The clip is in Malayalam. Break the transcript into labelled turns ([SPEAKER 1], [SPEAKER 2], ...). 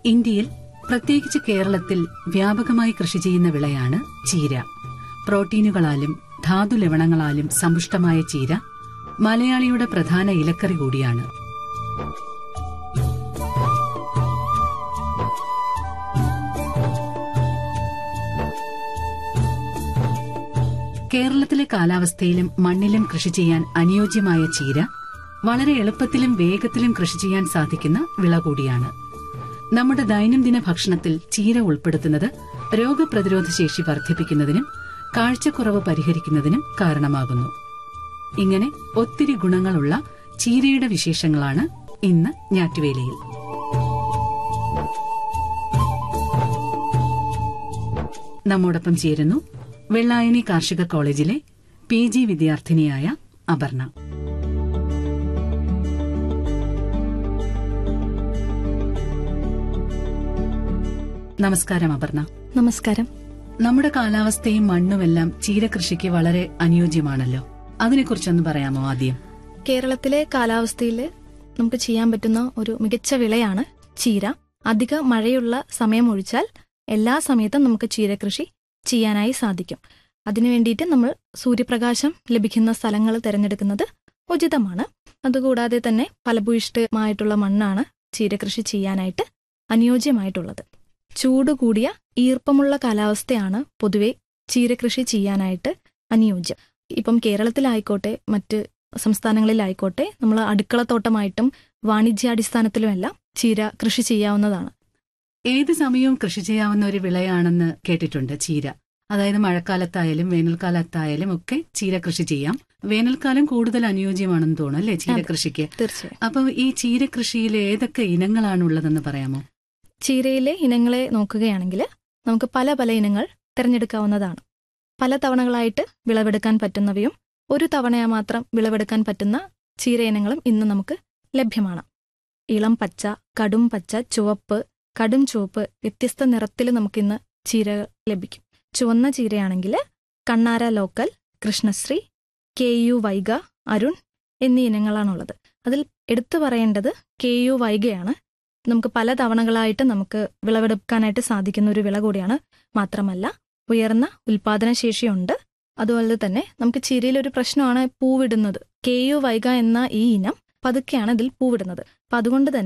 [SPEAKER 1] ഇന്ത്യയിൽ പ്രത്യേകിച്ച് കേരളത്തിൽ വ്യാപകമായി കൃഷി ചെയ്യുന്ന വിളയാണ് ചീര പ്രോട്ടീനുകളാലും ധാതു ലവണങ്ങളാലും സമ്പുഷ്ടമായ ചീര മലയാളിയുടെ പ്രധാന ഇലക്കറി കൂടിയാണ് കേരളത്തിലെ കാലാവസ്ഥയിലും മണ്ണിലും കൃഷി ചെയ്യാൻ അനുയോജ്യമായ ചീര വളരെ എളുപ്പത്തിലും വേഗത്തിലും കൃഷി ചെയ്യാൻ സാധിക്കുന്ന വിള കൂടിയാണ് നമ്മുടെ ദൈനംദിന ഭക്ഷണത്തിൽ ചീര ഉൾപ്പെടുത്തുന്നത് രോഗപ്രതിരോധ ശേഷി വർദ്ധിപ്പിക്കുന്നതിനും കാഴ്ചക്കുറവ് പരിഹരിക്കുന്നതിനും കാരണമാകുന്നു ഇങ്ങനെ ഒത്തിരി ഗുണങ്ങളുള്ള ചീരയുടെ വിശേഷങ്ങളാണ് ഇന്ന് ഞാറ്റുവേലയിൽ നമ്മോടൊപ്പം ചേരുന്നു വെള്ളായണി കാർഷിക കോളേജിലെ പി ജി വിദ്യാർത്ഥിനിയായ അപർണ നമസ്കാരം അപർണ
[SPEAKER 2] നമസ്കാരം
[SPEAKER 1] നമ്മുടെ കാലാവസ്ഥയും മണ്ണുമെല്ലാം ചീരകൃഷിക്ക് വളരെ അനുയോജ്യമാണല്ലോ അതിനെക്കുറിച്ചൊന്ന് പറയാമോ ആദ്യം
[SPEAKER 2] കേരളത്തിലെ കാലാവസ്ഥയിൽ നമുക്ക് ചെയ്യാൻ പറ്റുന്ന ഒരു മികച്ച വിളയാണ് ചീര അധിക മഴയുള്ള സമയം ഒഴിച്ചാൽ എല്ലാ സമയത്തും നമുക്ക് ചീര കൃഷി ചെയ്യാനായി സാധിക്കും അതിനു വേണ്ടിയിട്ട് നമ്മൾ സൂര്യപ്രകാശം ലഭിക്കുന്ന സ്ഥലങ്ങൾ തിരഞ്ഞെടുക്കുന്നത് ഉചിതമാണ് അതുകൂടാതെ തന്നെ ഫലഭൂയിഷ്ഠമായിട്ടുള്ള മണ്ണാണ് ചീര കൃഷി ചെയ്യാനായിട്ട് അനുയോജ്യമായിട്ടുള്ളത് ചൂട് കൂടിയ ഈർപ്പമുള്ള കാലാവസ്ഥയാണ് പൊതുവെ ചീരകൃഷി ചെയ്യാനായിട്ട് അനുയോജ്യം ഇപ്പം കേരളത്തിലായിക്കോട്ടെ മറ്റ് സംസ്ഥാനങ്ങളിലായിക്കോട്ടെ നമ്മൾ അടുക്കളത്തോട്ടമായിട്ടും വാണിജ്യാടിസ്ഥാനത്തിലുമെല്ലാം ചീര കൃഷി ചെയ്യാവുന്നതാണ്
[SPEAKER 1] ഏത് സമയവും കൃഷി ചെയ്യാവുന്ന ഒരു വിളയാണെന്ന് കേട്ടിട്ടുണ്ട് ചീര അതായത് മഴക്കാലത്തായാലും വേനൽക്കാലത്തായാലും ഒക്കെ ചീര കൃഷി ചെയ്യാം വേനൽക്കാലം കൂടുതൽ അനുയോജ്യമാണെന്ന് തോന്നുന്നു അല്ലേ ചീര
[SPEAKER 2] അതെ.
[SPEAKER 1] കൃഷിക്ക്
[SPEAKER 2] തീർച്ചയായും
[SPEAKER 1] അപ്പം ഈ ചീര കൃഷിയിൽ ഏതൊക്കെ ഇനങ്ങളാണ് ഉള്ളതെന്ന് പറയാമോ
[SPEAKER 2] ചീരയിലെ ഇനങ്ങളെ നോക്കുകയാണെങ്കിൽ നമുക്ക് പല പല ഇനങ്ങൾ തിരഞ്ഞെടുക്കാവുന്നതാണ് പല തവണകളായിട്ട് വിളവെടുക്കാൻ പറ്റുന്നവയും ഒരു തവണയാ മാത്രം വിളവെടുക്കാൻ പറ്റുന്ന ചീര ഇനങ്ങളും ഇന്ന് നമുക്ക് ലഭ്യമാണ് ഇളം പച്ച കടും പച്ച ചുവപ്പ് കടും ചുവപ്പ് വ്യത്യസ്ത നിറത്തിൽ നമുക്കിന്ന് ചീര ലഭിക്കും ചുവന്ന ചീരയാണെങ്കിൽ Kannara local Krishnasree K U Vaiga Arun എന്നീ ഇനങ്ങളാണുള്ളത് അതിൽ എടുത്തു പറയേണ്ടത് കെ യു വൈഗയാണ് നമുക്ക് പല തവണകളായിട്ട് നമുക്ക് വിളവെടുക്കാനായിട്ട് സാധിക്കുന്ന ഒരു വിള കൂടിയാണ് മാത്രമല്ല ഉയർന്ന ഉൽപാദനശേഷിയുണ്ട് അതുപോലെ തന്നെ നമുക്ക് ചിരിയിൽ ഒരു പ്രശ്നമാണ് പൂവിടുന്നത് കെ യു വൈഗ എന്ന ഈ ഇനം പതുക്കെയാണ് ഇതിൽ പൂവിടുന്നത് അപ്പൊ അതുകൊണ്ട് തന്നെ